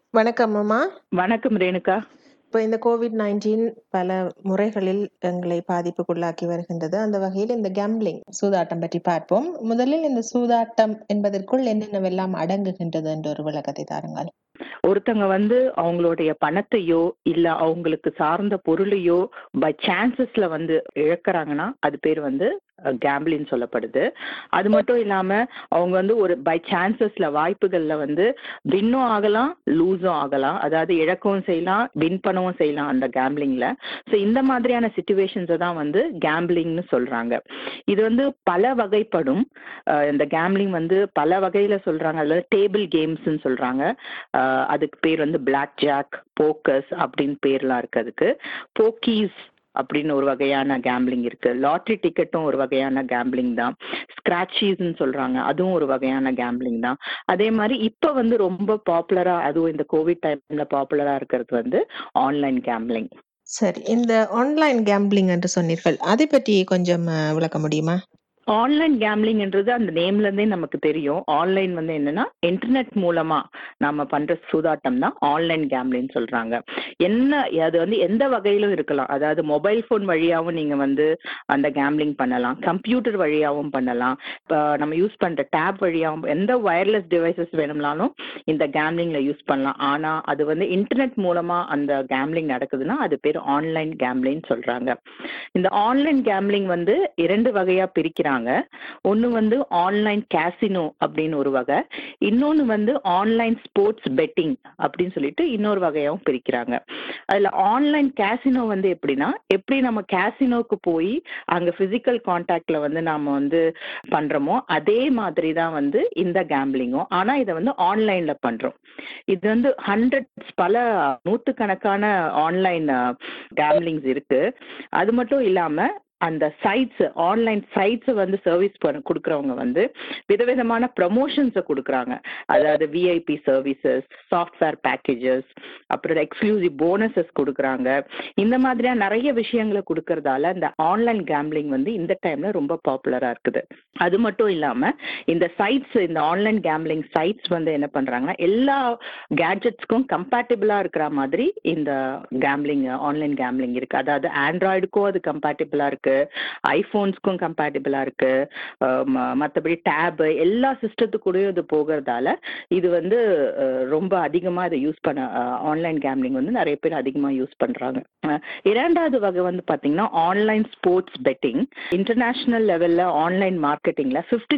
வணக்கம் அம்மா. வணக்கம் ரேணுகா. இப்ப இந்த கோவிட்-19 பல முறைகளில் எங்களை பாதிப்புக்குள்ளாக்கி வருகின்றது. அந்த வகையில் இந்த கேம்பிளிங் சூதாட்டம் பற்றி பார்ப்போம். முதலில் இந்த சூதாட்டம் என்பதற்குள் என்னென்னவெல்லாம் அடங்குகின்றது என்ற ஒரு விளக்கத்தை தாருங்கள். ஒருத்தங்க வந்து அவங்களுடைய பணத்தையோ, இல்ல அவங்களுக்கு சார்ந்த பொருளையோ பை சான்ஸஸ்ல வந்து இழக்குறாங்கன்னா, அது பேர் வந்து அ கேம்பிளிங் சொல்லப்படுது. அது மட்டும் இல்லாம அவங்க வந்து ஒரு பை சான்ஸஸ்ல வாய்ப்புகள்ல வந்து வின்னும் ஆகலாம், லூஸும் ஆகலாம். அதாவது இழக்கவும் செய்யலாம், வின் பண்ணவும் செய்யலாம் அந்த கேம்பிளிங்ல. ஸோ இந்த மாதிரியான சிச்சுவேஷன்ஸ தான் வந்து கேம்பிளிங்ன்னு சொல்றாங்க. இது வந்து பல வகைப்படும். அ இந்த கேம்பிளிங் வந்து பல வகையில சொல்றாங்க. அதுல டேபிள் கேம்ஸ்ன்னு சொல்றாங்க. அ அதுக்கு பேர் வந்து பிளாக் ஜாக், போக்கர்ஸ் அப்படின்னு பேர்லாம் இருக்கு அதுக்கு. போக்கீஸ் அப்படின்னு ஒரு வகையான கேம்பிளிங் இருக்கு. லாட்டரி டிக்கெட்டும் ஒரு வகையான கேம்பிளிங் தான். ஸ்க்ராட்சீஸ்ன்னு சொல்றாங்க. அதுவும் ஒரு வகையான கேம்பிளிங் தான். அதே மாரி இப்ப வந்து ரொம்ப பாப்புலரா அதுவும் இந்த கோவிட் டைம்ல பாப்புலரா இருக்கிறது வந்து ஆன்லைன் கேம்பிளிங். சரி. இந்த ஆன்லைன் கேம்பிளிங் என்று சொன்னீர்கள். அதை பற்றி கொஞ்சம் அ விளக்க முடியுமா? ஆன்லைன் கேம்பிளிங்ன்றது அந்த நேம்ல இருந்தே நமக்கு தெரியும். ஆன்லைன் வந்து என்னன்னா, இன்டர்நெட் மூலமா நாம பண்ற சூதாட்டம் தான் ஆன்லைன் கேம்பிளிங் சொல்றாங்க. என்ன அது வந்து எந்த வகையிலும் இருக்கலாம். அதாவது மொபைல் ஃபோன் வழியாவும் நீங்க வந்து அந்த கேம்பிளிங் பண்ணலாம். கம்ப்யூட்டர் வழியாவும் பண்ணலாம். இப்ப நம்ம யூஸ் பண்ற டேப் வழியாவும் எந்த வயர்லெஸ் டிவைஸஸ் வேணும்னாலும் இந்த கேம்பிளிங்ல யூஸ் பண்ணலாம். ஆனா, அது வந்து இன்டர்நெட் மூலமா அந்த கேம்பிளிங் நடக்குதுன்னா, அது பேர் ஆன்லைன் கேம்பிளிங் சொல்றாங்க. இந்த ஆன்லைன் கேம்பிளிங் வந்து 2 வகையா பிரிக்கிறாங்க. ஒண்ணு வந்து ஆன்லைன் கேசினோ அப்படின்னு ஒரு வகை. இன்னொன்னு வந்து ஆன்லைன் ஸ்போர்ட்ஸ் பெட்டிங் அப்படின்னு சொல்லிட்டு இன்னொரு வகையாவும் பிரிக்கிறாங்க. அதுல ஆன்லைன் கேசினோ வந்து எப்படின்னா, எப்படி நம்ம கேசினோக்கு போய் அங்க பிசிக்கல் கான்டாக்ட்ல வந்து நாம வந்து பண்றோமோ, அதே மாதிரி தான் வந்து இந்த கேம்பிளிங்கும். ஆனா இத வந்து ஆன்லைன்ல பண்றோம். இது வந்து ஹண்ட்ரட்ஸ் பல நூத்துக்கணக்கான ஆன்லைன் கேம்பிளிங்ஸ் இருக்கு. அது மட்டும் இல்லாம அந்த சைட்ஸ் ஆன்லைன் சைட்ஸ வந்து சர்வீஸ் பண்ண குடுக்குறவங்க வந்து விதவிதமான ப்ரமோஷன்ஸ குடுக்குறாங்க. அதாவது விஐபி சர்வீசஸ், சாஃப்ட்வேர் பேக்கேஜஸ், அப்புறம் எக்ஸ்க்ளூசிவ் போனஸஸ் குடுக்குறாங்க. இந்த மாதிரியா நெறைய விஷயங்கள குடுக்கறதால இந்த ஆன்லைன் கேம்பிளிங் வந்து இந்த டைம்ல ரொம்ப பாப்புலரா இருக்குது. அது மட்டும் இல்லாம இந்த சைட்ஸ் இந்த ஆன்லைன் கேம்பிளிங் சைட்ஸ் வந்து என்ன பண்றாங்கன்னா, எல்லா கேட்ஜெட்ஸ்க்கும் கம்பேட்டிபிளா இருக்கிற மாதிரி இந்த கேம்பிளிங் ஆன்லைன் கேம்பிளிங் இருக்கு. அதாவது ஆண்ட்ராய்டுக்கும் அது கம்பேட்டிபிளா இருக்கு. ஐஃபோன்ஸ்க்கும் கம்பேட்டிபிளா இருக்கு. அ ம மத்தபடி டேப் எல்லா சிஸ்டத்துக்கூடயும் இது போகறதால, இது வந்து அ ரொம்ப அதிகமா இத யூஸ் பண்ண அ ஆன்லைன் கேம்பிளிங் வந்து நெறைய பேர் அதிகமா யூஸ் பண்றாங்க. அ 2வது வகை வந்து பார்த்தீங்கன்னா, ஆன்லைன் ஸ்போர்ட்ஸ் பெட்டிங். இன்டர்நேஷனல் லெவல்ல ஆன்லைன் மார்க்கெட்டிங்ல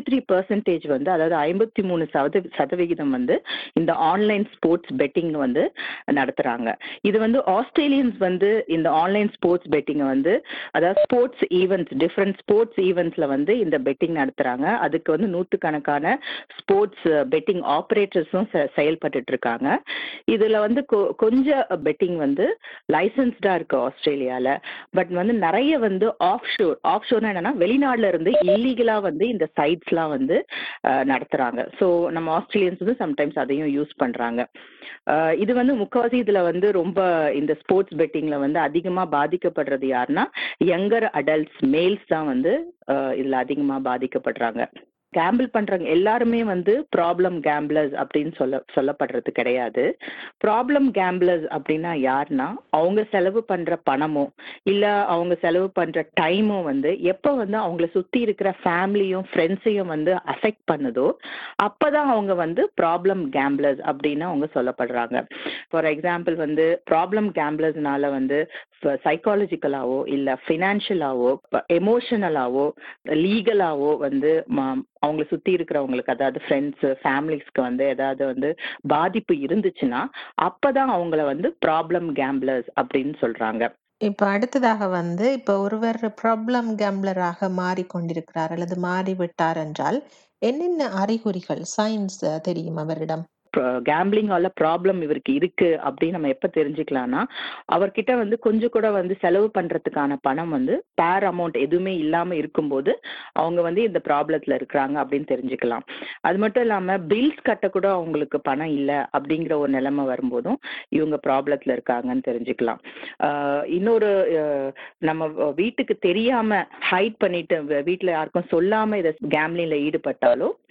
53% வந்து அதாவது 53 சதவி சதவிகிதம் வந்து இந்த ஆன்லைன் ஸ்போர்ட்ஸ் பெட்டிங் வந்து நடத்துறாங்க. இது வந்து ஆஸ்திரேலியன்ஸ் வந்து இந்த ஆன்லைன் ஸ்போர்ட்ஸ் பெட்டிங்க வந்து அதாவது ஸ்போர்ட்ஸ் ஈவென்ட்ஸ் டிஃபரண்ட் ஸ்போர்ட்ஸ் ஈவென்ட்ஸ்ல வந்து இந்த பெட்டிங் நடத்துறாங்க. அதுக்கு வந்து நூத்துக்கணக்கான ஸ்போர்ட்ஸ் பெட்டிங் ஆப்பரேட்டர்ஸும் செ செயல்பட்டுட்டு இருக்காங்க. இதுல வந்து கொ கொஞ்சம் பெட்டிங் வந்து லைசென்ஸ்டா இருக்கு ஆஸ்திரேலியால. பட் வந்து நெறைய வந்து ஆஃப் ஷோர் ஆஃப் ஷோர்னா என்னன்னா, வெளிநாடுல இருந்து இல்லீகலா வந்து இந்த சைட்ஸ்லாம் வந்து அ நடத்துறாங்க. ஸோ நம்ம ஆஸ்திரேலியன்ஸ் வந்து சம்டைம்ஸ் அதையும் யூஸ் பண்றாங்க. அ இது வந்து முக்காவாசி இதுல வந்து ரொம்ப இந்த ஸ்போர்ட்ஸ் பெட்டிங்ல வந்து அதிகமா பாதிக்கப்படுறது யாருன்னா, யங்கர் அடல்ட்ஸ் மேல்ஸ் தான் வந்து அ இதுல அதிகமா பாதிக்கப்படுறாங்க. கேம்பிள் பண்றவங்க எல்லாருமே வந்து ப்ராப்ளம் கேம்பிளர்ஸ் அப்படின்னு சொல்ல சொல்லப்படுறது கிடையாது. ப்ராப்ளம் கேம்பிளர்ஸ் அப்படின்னா யாருன்னா, அவங்க செலவு பண்ற பணமோ, இல்ல அவங்க செலவு பண்ற டைமோ வந்து எப்ப வந்து அவங்கள சுத்தி இருக்கிற ஃபேமிலியும், ஃபிரெண்ட்ஸையும் வந்து அஃபெக்ட் பண்ணுதோ, அப்பதான் அவங்க வந்து ப்ராப்ளம் கேம்பிளர்ஸ் அப்படின்னு அவங்க சொல்லப்படுறாங்க. ஃபார் எக்ஸாம்பிள் வந்து ப்ராப்ளம் கேம்பிளர்ஸ்னால வந்து ஃப சைக்காலஜிக்கலாவோ, இல்ல ஃபினான்ஷியலாவோ, ப எமோஷனலாவோ, லீகலாவோ வந்து ம அவங்கள சுத்தி இருக்கிறவங்களுக்கு அதாவது ஃபிரெண்ட்ஸ், ஃபேமிலிஸ்க்கு வந்து ஏதாவது வந்து பாதிப்பு இருந்துச்சுன்னா, அப்பதான் அவங்கள வந்து ப்ராப்ளம் கேம்பிளர்ஸ் அப்படின்னு சொல்றாங்க. இப்ப அடுத்ததாக வந்து, இப்ப ஒருவர் ப்ராப்ளம் கேம்பிளராக மாறிக்கொண்டிருக்கிறார் அல்லது மாறிவிட்டார் என்றால், என்னென்ன அறிகுறிகள், சைன்ஸ் தெரியும் அவரிடம்? ப கேம்பிளிங்கால ப்ராப்ளம் இவருக்கு இருக்கு அப்படின்னு நம்ம எப்ப தெரிஞ்சுக்கலாம்னா, அவர்கிட்ட வந்து கொஞ்சம் கூட வந்து செலவு பண்றதுக்கான பணம் வந்து பேர் அமௌண்ட் எதுவுமே இல்லாம இருக்கும்போது, அவங்க வந்து இந்த ப்ராப்ளத்துல இருக்கிறாங்க அப்படின்னு தெரிஞ்சுக்கலாம். அது மட்டும் இல்லாம பில்ஸ் கட்டக்கூட அவங்களுக்கு பணம் இல்ல அப்படிங்கிற ஒரு நிலைமை வரும்போதும், இவங்க ப்ராப்ளத்துல இருக்காங்கன்னு தெரிஞ்சுக்கலாம். அ இன்னொரு அ நம்ம வ வீட்டுக்கு தெரியாம ஹைட் பண்ணிட்டு வ வீட்ல யாருக்கும் சொல்லாம இத கேம்பிளிங்ல ஈடுபட்டாலோ,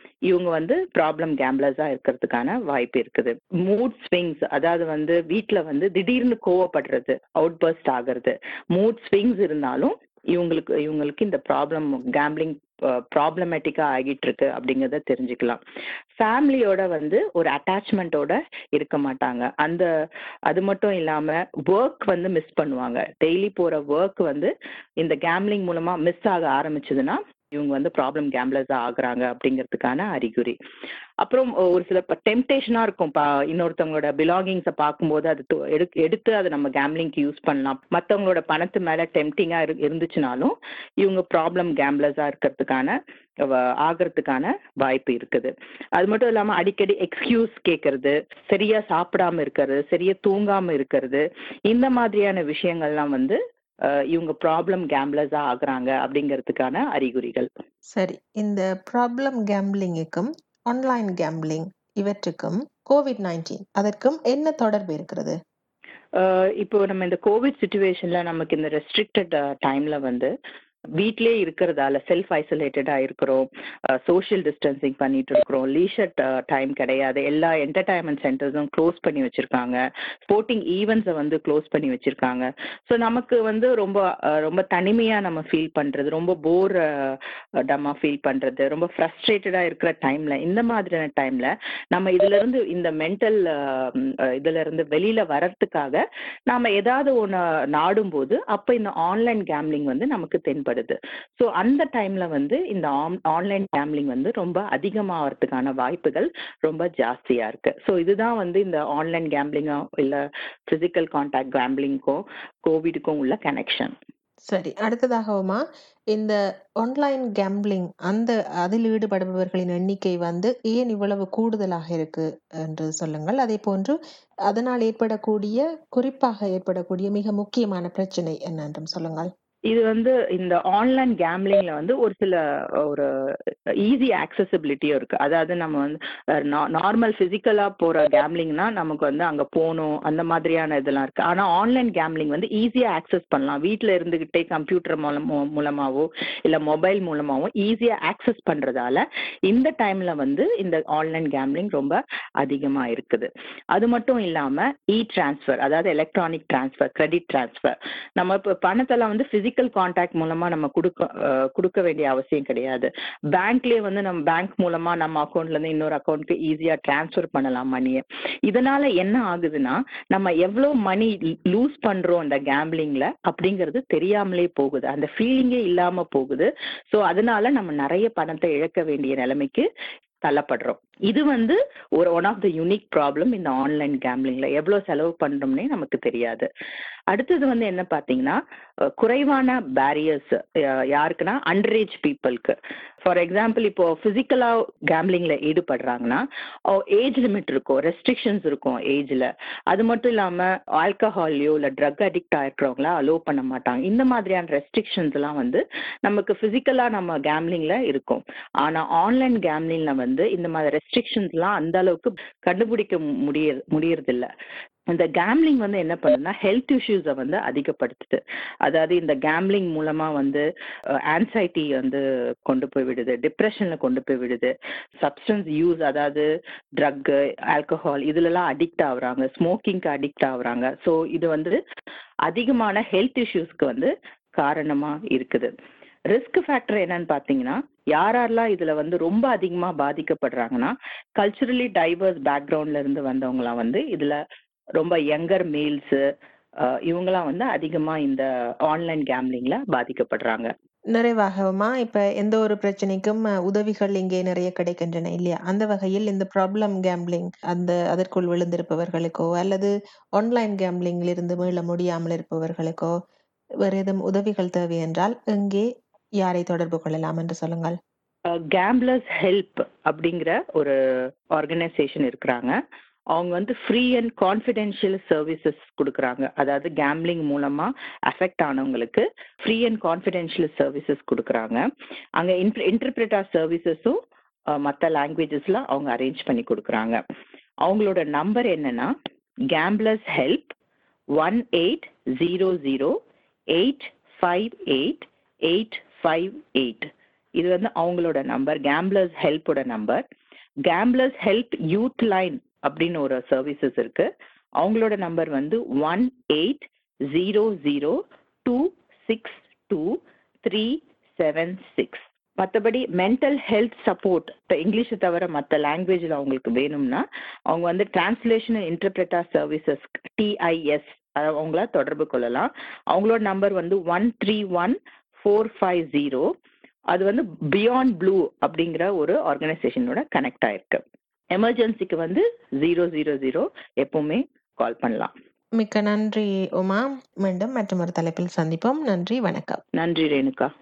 இவங்க வந்து ப்ராப்ளம் கேம்ப்ளர்ஸா இருக்கிறதுக்கான வாய்ப்பு இருக்குது மூட் ஸ்விங்ஸ் அதாவது வந்து வீட்ல வந்து திடீர்னு கோவப்படுறது அவுட் பர்ஸ்ட் ஆகிறது மூட் ஸ்விங்ஸ் இருந்தாலும் இவங்களுக்கு இவங்களுக்கு இந்த ப்ராப்ளம் கேம்பிளிங் ப்ராப்ளமேட்டிக்கா ஆகிட்டு இருக்கு அப்படிங்கிறத தெரிஞ்சுக்கலாம் ஃபேமிலியோட வந்து ஒரு அட்டாச்மெண்ட்டோட இருக்க மாட்டாங்க அந்த அது மட்டும் இல்லாம ஒர்க் வந்து மிஸ் பண்ணுவாங்க டெய்லி போற ஒர்க் வந்து இந்த கேம்லிங் மூலமா மிஸ் ஆக ஆரம்பிச்சதுன்னா இவங்க வந்து ப்ராப்ளம் கேம்ப்ளர்ஸா ஆகுறாங்க அப்படிங்கிறதுக்கான அறிகுறி அப்புறம் ஒரு சில டெம்டேஷனா இருக்கும் இன்னொருத்தவங்களோட பிலாங்கிங்ஸை பார்க்கும்போது அது எடுத்து அதை நம்ம கேம்லிங்க்கு யூஸ் பண்ணலாம் மற்றவங்களோட பணத்து மேல டெம்டிங்கா இருந்துச்சுனாலும் இவங்க ப்ராப்ளம் கேம்ப்ளர்ஸா இருக்கிறதுக்கான ஆகிறதுக்கான வாய்ப்பு இருக்குது அது மட்டும் இல்லாம அடிக்கடி எக்ஸ்கியூஸ் கேட்கறது சரியா சாப்பிடாம இருக்கிறது சரியா தூங்காம இருக்கிறது இந்த மாதிரியான விஷயங்கள்லாம் வந்து இவங்க ப்ராப்ளம் கேம்ப்ளர்ஸா ஆகுறாங்க அப்படிங்கிறதுக்கான அறிகுறிகள் சரி இந்த ப்ராப்ளம் கேம்பிளிங்குக்கும் ஆன்லைன் கேம்பிளிங் இவற்றுக்கும் கோவிட் நைன்டீன் அதற்கும் என்ன தொடர்பு இருக்கிறது இப்போ நம்ம இந்த கோவிட் சுச்சுவேஷன்ல நமக்கு இந்த ரெஸ்ட்ரிக்டட் டைம்ல வந்து வீட்லயே இருக்கிறதால செல்ஃப் ஐசோலேட்டடா இருக்கிறோம் சோஷியல் டிஸ்டன்சிங் பண்ணிட்டு இருக்கிறோம் லீஷர் டைம் கிடையாது எல்லா என்டர்டைன்மெண்ட் சென்டர்ஸும் க்ளோஸ் பண்ணி வச்சிருக்காங்க ஸ்போர்ட்டிங் ஈவெண்ட்ஸை வந்து க்ளோஸ் பண்ணி வச்சிருக்காங்க ஸோ நமக்கு வந்து ரொம்ப ரொம்ப தனிமையா நம்ம ஃபீல் பண்றது ரொம்ப போர் டம்மா ஃபீல் பண்றது ரொம்ப ஃப்ரஸ்ட்ரேட்டடா இருக்கிற டைம்ல இந்த மாதிரியான டைம்ல நம்ம இதுல இருந்து இந்த மென்டல் இதுல இருந்து வெளியில வர்றதுக்காக நாம ஏதாவது ஒன்று நாடும் போது அப்ப இந்த ஆன்லைன் கேம்லிங் வந்து நமக்கு தென்படும் ஏற்படுது ஸோ அந்த டைம்ல வந்து இந்த ஆன்லைன் கேம்லிங் வந்து ரொம்ப அதிகமாகிறதுக்கான வாய்ப்புகள் ரொம்ப ஜாஸ்தியா இருக்கு ஸோ இதுதான் வந்து இந்த ஆன்லைன் கேம்லிங்கோ இல்லை பிசிக்கல் கான்டாக்ட் கேம்லிங்க்கும் கோவிடுக்கும் உள்ள கனெக்ஷன் சரி அடுத்ததாகவுமா இந்த ஆன்லைன் கேம்பிளிங் அந்த அதில் ஈடுபடுபவர்களின் எண்ணிக்கை வந்து ஏன் இவ்வளவு கூடுதலாக இருக்கு என்று சொல்லுங்கள் அதே போன்று அதனால் ஏற்படக்கூடிய குறிப்பாக ஏற்படக்கூடிய மிக முக்கியமான பிரச்சனை என்ன என்றும் சொல்லுங்கள் இது வந்து இந்த ஆன்லைன் கேம்லிங்ல வந்து ஒரு சில ஒரு ஈஸி ஆக்சசிபிலிட்டியும் இருக்கு அதாவது நம்ம வந்து நார்மல் பிசிக்கலா போற கேம்லிங்னா நமக்கு வந்து அங்க போகணும் அந்த மாதிரியான இதெல்லாம் இருக்கு ஆனா ஆன்லைன் கேம்லிங் வந்து ஈஸியா ஆக்சஸ் பண்ணலாம் வீட்டுல இருந்துகிட்டே கம்ப்யூட்டர் மூலமோ மூலமாவோ இல்ல மொபைல் மூலமாவோ ஈஸியா ஆக்சஸ் பண்றதால இந்த டைம்ல வந்து இந்த ஆன்லைன் கேம்லிங் ரொம்ப அதிகமா இருக்குது அது மட்டும் இல்லாம இ டிரான்ஸ்ஃபர் அதாவது எலக்ட்ரானிக் டிரான்ஸ்ஃபர் கிரெடிட் டிரான்ஸ்ஃபர் நம்ம இப்போ பணத்தெல்லாம் வந்து பிசிக்கல் கான்டாக்ட் மூலமா நம்ம கொடுக்க கொடுக்க வேண்டிய அவசியம் கிடையாது பேங்க்லயே வந்து நம்ம பேங்க் மூலமா நம்ம அக்கௌண்ட்ல இருந்து இன்னொரு அக்கௌண்ட்க்கு ஈஸியா டிரான்ஸ்ஃபர் பண்ணலாம் மணியை இதனால என்ன ஆகுதுன்னா நம்ம எவ்வளவு மணி லூஸ் பண்றோம் இந்த கேம்பிளிங்ல அப்படிங்கிறது தெரியாமலே போகுது அந்த ஃபீலிங்கே இல்லாம போகுது ஸோ அதனால நம்ம நிறைய பணத்தை இழக்க வேண்டிய நிலைமைக்கு தள்ளப்படுறோம் இது வந்து ஒரு one of the unique problem இந்த ஆன்லைன் கேம்லிங்ல எவ்வளவு செலவு பண்றோம்னே நமக்கு தெரியாது அடுத்தது வந்து என்ன பாத்தீங்கன்னா குறைவான பேரியர்ஸ் யாருக்குன்னா அண்டரேஜ் பீப்புளுக்கு ஃபார் எக்ஸாம்பிள் இப்போ பிசிக்கலா கேம்லிங்ல ஈடுபடுறாங்கன்னா ஏஜ் லிமிட் இருக்கும் ரெஸ்ட்ரிக்ஷன்ஸ் இருக்கும் ஏஜ்ல அது மட்டும் இல்லாம ஆல்கஹால்லையோ இல்ல ட்ரக் அடிக்ட் ஆயிருக்கிறவங்கள அலோவ் பண்ண மாட்டாங்க இந்த மாதிரியான ரெஸ்ட்ரிக்ஷன்ஸ் எல்லாம் வந்து நமக்கு பிசிக்கலா நம்ம கேம்லிங்ல இருக்கும் ஆனா ஆன்லைன் கேம்லிங்ல வந்து இந்த மாதிரி ரெஸ்ட்ரிக்ஷன்ஸ்லாம் அந்த அளவுக்கு கண்டுபிடிக்க முடிய முடியறதில்ல இந்த கேம்லிங் வந்து என்ன பண்ணுன்னா ஹெல்த் இஷ்யூஸை வந்து அதிகப்படுத்துது அதாவது இந்த கேம்லிங் மூலமா வந்து ஆன்சைட்டி வந்து கொண்டு போய் விடுது டிப்ரெஷன்ல கொண்டு போய் விடுது சப்ஸ்டன்ஸ் யூஸ் அதாவது ட்ரக்கு ஆல்கஹால் இதுலலாம் அடிக்ட் ஆகுறாங்க ஸ்மோக்கிங்க்கு அடிக்ட் ஆகுறாங்க ஸோ இது வந்து அதிகமான ஹெல்த் இஷ்யூஸ்க்கு வந்து காரணமா இருக்குது ரிஸ்க் ஃபேக்டர் என்னன்னு பார்த்தீங்கன்னா யாரெல்லாம் இதுல வந்து ரொம்ப அதிகமா பாதிக்கப்படுறாங்கன்னா கல்ச்சுரலி டைவர்ஸ் பேக்ரவுண்ட்ல இருந்து வந்தவங்களாம் வந்து இதுல ரொம்ப யங்கர் மேல்ஸ் இவங்கெல்லாம் வந்து அதிகமா இந்த ஆன்லைன் கேம்லிங்ல பாதிக்கப்படுறாங்க நிறைவாகவுமா இப்ப எந்த ஒரு பிரச்சனைக்கும் உதவிகள் இங்கே நிறைய கிடைக்கின்றன இல்லையா அந்த வகையில் இந்த ப்ராப்ளம் கேம்லிங் அந்த அதற்குள் விழுந்திருப்பவர்களுக்கோ அல்லது ஆன்லைன் கேம்லிங்கில் இருந்து மீள முடியாமல் இருப்பவர்களுக்கோ வேறு ஏதும் உதவிகள் தேவை என்றால் எங்கே யாரை தொடர்பு கொள்ளலாம் என்று சொல்லுங்கள் கேம்ப்ளர்ஸ் ஹெல்ப் அப்படிங்கிற ஒரு ஆர்கனைசேஷன் இருக்கிறாங்க அவங்க வந்து ஃப்ரீ அண்ட் கான்ஃபிடென்ஷியல் சர்வீசஸ் கொடுக்குறாங்க அதாவது கேம்லிங் மூலமா அஃபெக்ட் ஆனவங்களுக்கு ஃப்ரீ அண்ட் கான்ஃபிடென்ஷியல் சர்வீசஸ் கொடுக்குறாங்க அங்கே இன்டர்பிரிட்டா சர்வீசஸும் மற்ற லாங்குவேஜஸ்ல அவங்க அரேஞ்ச் பண்ணி கொடுக்குறாங்க அவங்களோட நம்பர் என்னன்னா gamblers help one eight zero zero eight five eight eight five eight இது வந்து அவங்களோட நம்பர் கேம்ப்ளர்ஸ் ஹெல்ப்போட number gamblers help youth line அப்படின்னு ஒரு சர்வீசஸ் இருக்கு அவங்களோட நம்பர் வந்து one eight zero zero two six two three seven six மற்றபடி மென்டல் ஹெல்த் சப்போர்ட் இப்போ இங்கிலீஷை தவிர மற்ற லாங்குவேஜில் அவங்களுக்கு வேணும்னா அவங்க வந்து டிரான்ஸ்லேஷன் இன்டர்பிரட்டா சர்வீசஸ் டிஐஎஸ் அவங்கள தொடர்பு கொள்ளலாம் அவங்களோட நம்பர் வந்து one three one four five zero அது வந்து பியாண்ட் ப்ளூ அப்படிங்கிற ஒரு ஆர்கனைசேஷனோட கனெக்ட் ஆயிருக்கு எமர்ஜென்சிக்கு வந்து ஜீரோ ஜீரோ ஜீரோ எப்பவுமே கால் பண்ணலாம் மிக்க நன்றி உமா மீண்டும் மற்றொரு தலைப்பில் சந்திப்போம் நன்றி வணக்கம் நன்றி ரேணுகா